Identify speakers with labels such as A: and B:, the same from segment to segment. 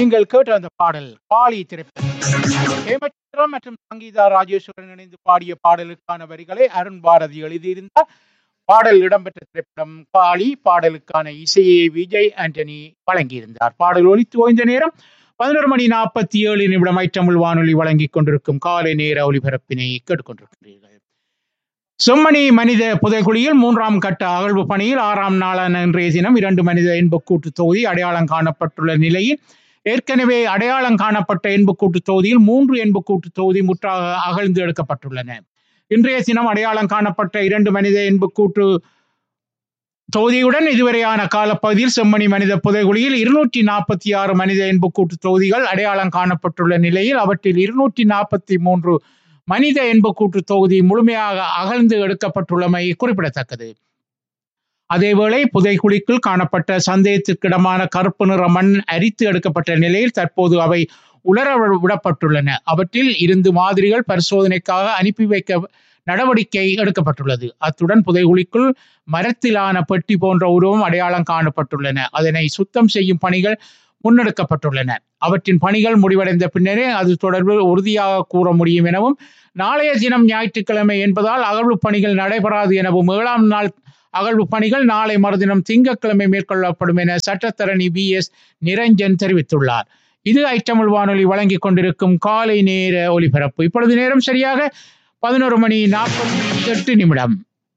A: நீங்கள் கேட்ட அந்த பாடல் பாலி திரைப்படம் ஹேமச்சந்திரம் மற்றும் சங்கீதா ராஜேஸ்வரன் இணைந்து பாடிய பாடலுக்கான வரிகளை அருண் பாரதி எழுதியிருந்தார் பாடல் இடம்பெற்ற திரைப்படம் காளி பாடலுக்கான இசையை விஜய் ஆண்டனி வழங்கியிருந்தார் பாடல் ஒலித்து ஓய்ந்த நேரம் பதினோரு மணி நாற்பத்தி ஏழு நிமிடம் ஐட்டமிழ் வானொலி வழங்கிக் கொண்டிருக்கும் காலை நேர ஒலிபரப்பினை கேட்டுக்கொண்டிருக்கிறீர்கள் செம்மணி மனித புதைக்குழியில் மூன்றாம் கட்ட அகழ்வு பணியில் ஆறாம் நாளான இன்றைய தினம் இரண்டு மனித இன்பக்கூட்டு தொகுதி அடையாளம் காணப்பட்டுள்ள நிலையில் ஏற்கனவே அடையாளம் காணப்பட்ட எண்புக்கூட்டு தொகுதியில் மூன்று எண்புக்கூட்டு தொகுதி முற்றாக அகழ்ந்து எடுக்கப்பட்டுள்ளன இன்றைய தினம் அடையாளம் காணப்பட்ட இரண்டு மனித எண்புக்கூட்டு தொகுதியுடன் இதுவரையான காலப்பகுதியில் செம்மணி மனித புதைகுழியில் இருநூற்றி நாற்பத்தி ஆறு மனித எண்புக்கூட்டு தொகுதிகள் அடையாளம் காணப்பட்டுள்ள நிலையில் அவற்றில் இருநூற்றி நாற்பத்தி மூன்று மனித எண்புக்கூட்டு தொகுதி முழுமையாக அகழ்ந்து எடுக்கப்பட்டுள்ளமை குறிப்பிடத்தக்கது அதேவேளை புதைக்குழிக்குள் காணப்பட்ட சந்தேகத்திற்கிடமான கருப்பு நிற மண் அரித்து எடுக்கப்பட்ட நிலையில் தற்போது அவை உலர விடப்பட்டுள்ளன அவற்றில் இருந்து மாதிரிகள் பரிசோதனைக்காக அனுப்பி வைக்க நடவடிக்கை எடுக்கப்பட்டுள்ளது அத்துடன் புதைகுழிக்குள் மரத்திலான பெட்டி போன்ற உருவம் அடையாளம் காணப்பட்டுள்ளன அதனை சுத்தம் செய்யும் பணிகள் முன்னெடுக்கப்பட்டுள்ளன அவற்றின் பணிகள் முடிவடைந்த பின்னரே அது தொடர்பில் உறுதியாக கூற முடியும் எனவும் நாளைய தினம் ஞாயிற்றுக்கிழமை என்பதால் அகழ்வு பணிகள் நடைபெறாது எனவும் ஏழாம் நாள் அகழ்வு பணிகள் நாளை மறுதினம் திங்கட்கிழமை மேற்கொள்ளப்படும் என சட்டத்தரணி வி எஸ் நிரஞ்சன் தெரிவித்துள்ளார் இது ஐட்டமிழ் வானொலி வழங்கிக் கொண்டிருக்கும் காலை நேர ஒலிபரப்பு இப்பொழுது நேரம் சரியாக பதினோரு மணி நாற்பத்தி எட்டு நிமிடம்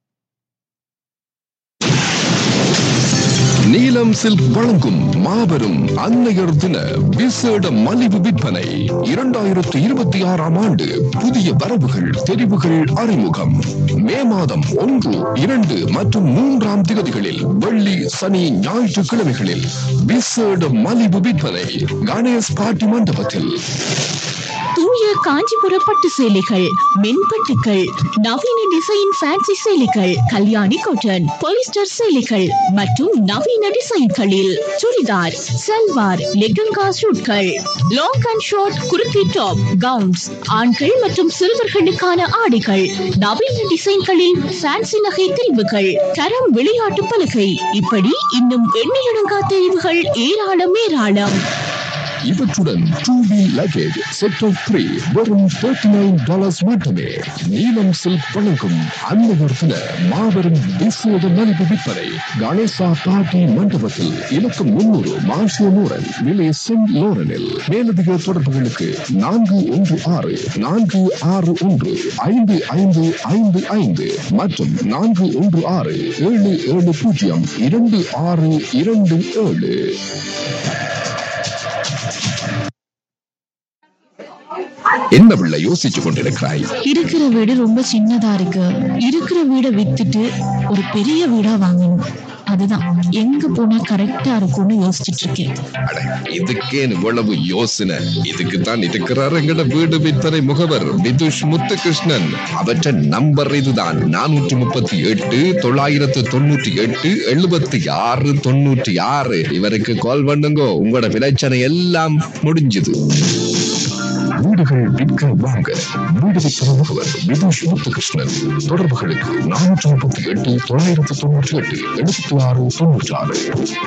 B: நீலம் சில்க் வழங்கும் மாபெரும் அன்னையர் தின விசேட மலிவு விற்பனை இரண்டாயிரத்தி இருபத்தி ஆறாம் ஆண்டு புதிய வரவுகள் தெரிவுகள் அறிமுகம் மே மாதம் ஒன்று இரண்டு மற்றும் மூன்றாம் திகதிகளில் வெள்ளி சனி ஞாயிற்றுக்கிழமைகளில் விசேட மலிவு விற்பனை கணேஷ் பாட்டி மண்டபத்தில்
C: தூய காஞ்சிபுர பட்டு சேலைகள் மென்பட்டுக்கள் நவீன டிசைன் ஃபேன்சி சேலைகள் கல்யாணி காட்டன் பாலிஸ்டர் சேலைகள் மற்றும் நவீன டிசைன்களில் சுடிதார் சல்வார் லெகங்கா சூட்கள் long and short kurti top gowns ஆண்கள் மற்றும் சிறுவர்களுக்கான ஆடைகள் நவீன டிசைன்களில் ஃபேன்சி நகை தெரிவுகள் தரம் விளையாட்டு பலகை இப்படி இன்னும் எண்ணிலடங்கா தெரிவுகள் ஏராளம் ஏராளம்
B: இவற்றுடன் two V luggage set of three வெறும் தேர்ட்டி நைன் டாலர்ஸ் மட்டுமே நீலம் சில்க் வழங்கும் அன்னையர் தின மாபெரும் விசேட மலிவு விற்பனை கணேசா பாட்டி மண்டபத்தில் இலக்கம் முன்னூறு மாசியனூரன் விலை சென்ட் லோரனில் மேலதிக தொடர்புகளுக்கு நான்கு ஒன்று ஆறு நான்கு ஆறு ஒன்று ஐந்து ஐந்து ஐந்து ஐந்து மற்றும் நான்கு ஒன்று ஆறு ஏழு ஏழு பூஜ்ஜியம் இரண்டு ஆறு இரண்டு ஏழு என்ன பிள்ளை யோசிச்சு கொண்டிருக்கிறாய்
C: இருக்கிற வீடு ரொம்ப சின்னதா இருக்கு இருக்கிற வீடை வித்துட்டு ஒரு பெரிய வீடா வாங்கணும் அதுதான் எங்க போனா கரெக்டா இருக்கும்னு யோசிச்சுட்டு இருக்கேன்
B: அட, இதுக்கே இவ்வளவு யோசனை இதுக்கு தான் இருக்கிறார் எங்கட வீடு விற்பனை முகவர் விதுஷ் முத்துகிருஷ்ணன் அவற்ற நம்பர் இதுதான் நானூற்றி முப்பத்தி எட்டு தொள்ளாயிரத்து தொண்ணூற்றி எட்டு எழுபத்தி ஆறு தொண்ணூற்றி ஆறு இவருக்கு கால் பண்ணுங்க உங்களோட பிரச்சனை எல்லாம் முடிஞ்சது வீடுகள் விற்க வாங்க வீடு விற்பனை முகவர் விதுஷ் முத்துகிருஷ்ணன் தொடர்புகளுக்கு நானூற்றி முப்பத்தி எட்டு தொள்ளாயிரத்து தொண்ணூற்றி எட்டு எழுபத்தி ஆறு தொண்ணூற்றி ஆறு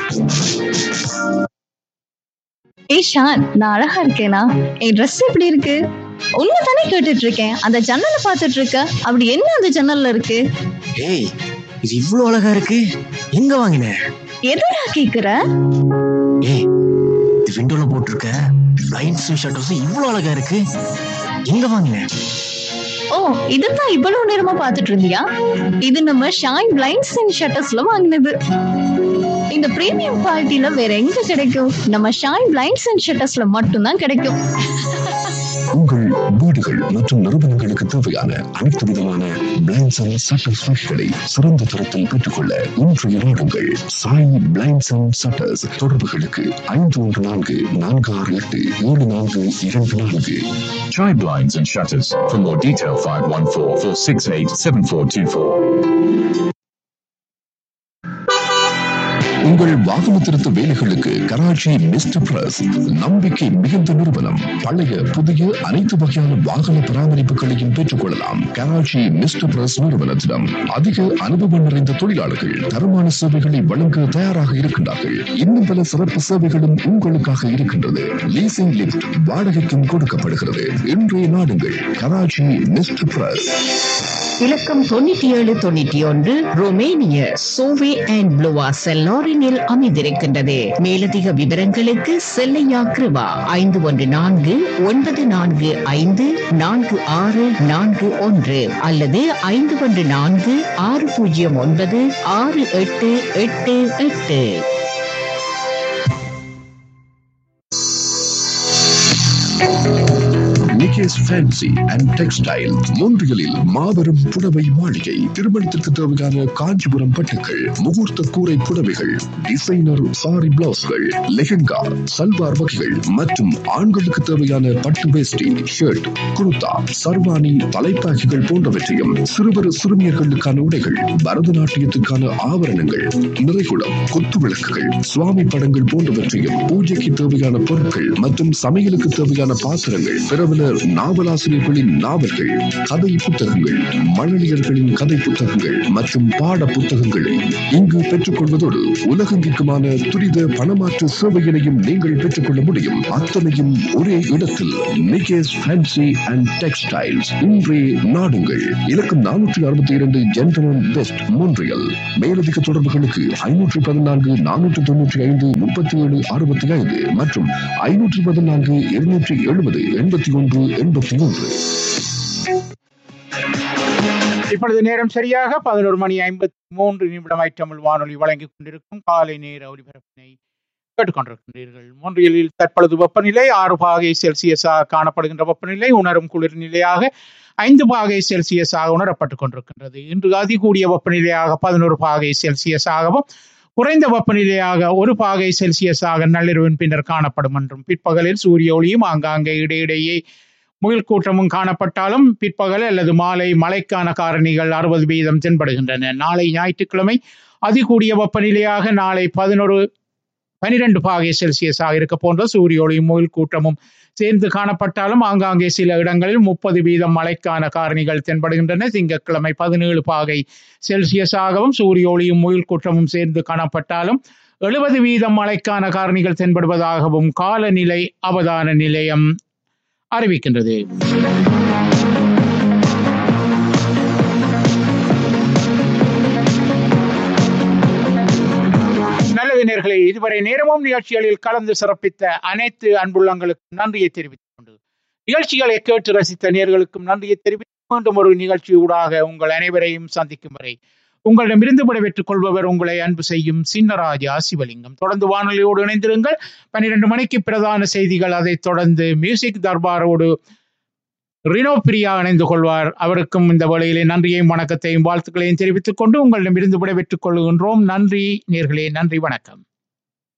D: ஏய் ஷான் நான் அழகா இருக்கேனா என் ட்ரெஸ் எப்படி இருக்கு உன்னை தானே கேட்டுட்டு இருக்கேன் அந்த ஜன்னலை பார்த்துட்டு இருக்க அப்படி என்ன அந்த ஜன்னல்ல இருக்கு
E: ஏய் இது இவ்ளோ அழகா இருக்கு எங்க வாங்கின
D: எதுடா கேக்குற
E: ஏய் இது விண்டோல போட்டிருக்க லைன்ஸும் ஷட்டர்ஸும் இவ்ளோ அழகா இருக்கு எங்க வாங்கின
D: ஓ இதுதான் இவ்வளவு நேரமா பார்த்துட்டு இருந்தியா இது நம்ம ஷாயின் பிளைண்ட்ஸ் அண்ட் ஷட்டர்ஸ்ல வாங்கினது இந்த பிரீமியம் குவாலிட்டில வேற எங்க கிடைக்கும் நம்ம ஷாயின் பிளைண்ட்ஸ் அண்ட் ஷட்டர்ஸ்ல மட்டும்தான் கிடைக்கும்
B: உங்கள் வீடுகள் மற்றும் நிறுவனங்களுக்கு தேவையான அனைத்து விதமான பிளைண்ட்ஸ் அண்ட் சட்டர்ஸ் ஃபேக்டரி சிறந்த தரத்தில் பெற்றுக்கொள்ள இன்றைய நாடுங்கள் சாய் பிளைண்ட்ஸ் அண்ட் சட்டர்ஸ் தொடர்புகளுக்கு ஐந்து ஒன்று நான்கு நான்கு ஆறு எட்டு ஏழு நான்கு இரண்டு நான்கு
F: Try blinds and shutters. For more detail, 514 468 7424.
B: உங்கள் வாகன திருத்த வேலைகளுக்கு கராச்சி மிஸ்டர் பிரஸ் நம்பிக்கை மிகுந்த நிறுவனம் பழைய புதிய அனைத்து வகையான வாகன பராமரிப்புகளையும் பெற்றுக் கொள்ளலாம் கராச்சி மிஸ்டர் பிரஸ் நிறுவனத்திடம் அதிக அனுபவம் நிறைந்த தொழிலாளர்கள் தரமான சேவைகளை வழங்க தயாராக இருக்கின்றார்கள் இன்னும் பல சிறப்பு சேவைகளும் உங்களுக்காக இருக்கின்றது லீசிங் லிப்ட் வாடகைக்கும் கொடுக்கப்படுகிறது இன்றைய நாடுங்கள் கராச்சி மிஸ்டர் பிரஸ்
C: இலக்கம் தொண்ணூற்றி ஏழு தொண்ணூற்றி ஒன்று ரொமேனிய சோவே அண்ட் ப்ளூவா செல்லோரினில் அமைந்திருக்கின்றது மேலதிக விவரங்களுக்கு செல்லையா கிருபா ஐந்து ஒன்று நான்கு ஒன்பது நான்கு ஐந்து நான்கு ஆறு நான்கு ஒன்று அல்லது ஐந்து ஒன்று நான்கு ஆறு பூஜ்ஜியம் ஒன்பது ஆறு எட்டு எட்டு எட்டு
B: நிக்கேஸ் ஃபேன்சி அண்ட் டெக்ஸ்டைல் மூன்றியலில் மாபெரும் புடவை மாளிகை திருமணத்திற்கு தேவையான காஞ்சிபுரம் பட்டுக்கள் முகூர்த்த கூரை புடவைகள் டிசைனர் சாரி பிளவுஸ்கள் லெஹெங்கா சல்வார் வகைகள் மற்றும் ஆண்களுக்கு தேவையான பட்டு வேஷ்டி ஷர்ட் குர்தா சர்வாணி தலைப்பாக்கிகள் போன்றவற்றையும் சிறுவர் சிறுமியர்களுக்கான உடைகள் பரதநாட்டியத்துக்கான ஆபரணங்கள் நிறைகுடம் குத்து விளக்குகள் சுவாமி படங்கள் போன்றவற்றையும் பூஜைக்கு தேவையான பொருட்கள் மற்றும் சமையலுக்கு தேவையான பாத்திரங்கள் பிரபல நாவலாசிரியர்களின் நாவல்கள் கதை புத்தகங்கள் மழலியர்களின் கதை புத்தகங்கள் மற்றும் பாட புத்தகங்களை இங்கு பெற்றுக்கொள்வதோடு உலகெங்கிற்குமான துரித பணமாற்று சேவையினையும் நீங்கள் பெற்றுக்கொள்ள முடியும் அத்தனையும் ஒரே இடத்தில் நிகேஸ் ஃபேன்சி அண்ட் டெக்ஸ்டைல்ஸ் இன்றே நாடுங்கள் இலக்கம் நானூற்றி அறுபத்தி இரண்டு ஜென்டமன் வெஸ்ட் மோன்றியல் மேலதிக தொடர்புகளுக்கு ஐநூற்றி பதினான்கு நானூற்றி தொன்னூற்றி ஐந்து முப்பத்தி ஏழு அறுபத்தி ஐந்து மற்றும் ஐநூற்றி பதினான்கு இருநூற்றி எழுபது எண்பத்தி ஒன்று எண்பத்தி ஒன்று
A: இப்பொழுது நேரம் சரியாக பதினோரு மணி ஐம்பத்தி மூன்று நிமிடமாய் தமிழ் வானொலி வழங்கிக் கொண்டிருக்கும் காலை நேர ஒலிபரப்பினை கேட்டுக்கொண்டிருக்கின்றீர்கள் மொன்றியலில் தற்பொழுது வெப்பநிலை ஆறு பாகை செல்சியஸாக காணப்படுகின்ற வெப்பநிலை உணரும் குளிர் நிலையாக ஐந்து பாகை செல்சியஸாக உணரப்பட்டுக் கொண்டிருக்கின்றது இன்று அதிகூடிய வெப்பநிலையாக பதினோரு பாகை செல்சியஸாகவும் குறைந்த வெப்பநிலையாக ஒரு பாகை செல்சியஸாக நள்ளிரவின் பின்னர் காணப்படும் என்றும் பிற்பகலில் சூரிய ஒளியும் ஆங்காங்கே இடையிடையே முயல் கூட்டமும் காணப்பட்டாலும் பிற்பகல் அல்லது மாலை மழைக்கான காரணிகள் அறுபது வீதம் தென்படுகின்றன நாளை ஞாயிற்றுக்கிழமை அதிகூடிய வெப்பநிலையாக நாளை பதினொரு பனிரெண்டு பாகை செல்சியஸாக இருக்க போன்ற சூரிய ஒளியும் முயல் கூட்டமும் சேர்ந்து காணப்பட்டாலும் ஆங்காங்கே சில இடங்களில் முப்பது வீதம் மழைக்கான காரணிகள் தென்படுகின்றன திங்கட்கிழமை பதினேழு பாகை செல்சியஸாகவும் சூரிய ஒளியும் முயல் கூட்டமும் சேர்ந்து காணப்பட்டாலும் எழுபது வீதம் மழைக்கான காரணிகள் தென்படுவதாகவும் காலநிலை அவதான நிலையம் அறிவிக்கின்றது நல்லது நேர்களே இதுவரை நேரமும் நிகழ்ச்சிகளில் கலந்து சிறப்பித்த அனைத்து அன்புள்ளங்களுக்கும் நன்றியை தெரிவித்துக் கொண்டு நிகழ்ச்சிகளை கேட்டு ரசித்த நேர்களுக்கும் நன்றியை தெரிவித்து மீண்டும் ஒரு நிகழ்ச்சி ஊடாக உங்கள் அனைவரையும் சந்திக்கும் வரை உங்களிடமிருந்து விடைபெற்றுக் கொள்பவர் உங்களை அன்பு செய்யும் சின்னராஜா சிவலிங்கம் தொடர்ந்து வானொலியோடு இணைந்திருங்கள் பன்னிரண்டு மணிக்கு பிரதான செய்திகள் அதைத் தொடர்ந்து மியூசிக் தர்பாரோடு ரினோ பிரியா இணைந்து கொள்வார் அவருக்கும் இந்த வேளையிலே நன்றியையும் வணக்கத்தையும் வாழ்த்துக்களையும் தெரிவித்துக் கொண்டு உங்களிடமிருந்து விடைபெற்றுக் கொள்கின்றோம் நன்றி நேர்களே நன்றி வணக்கம்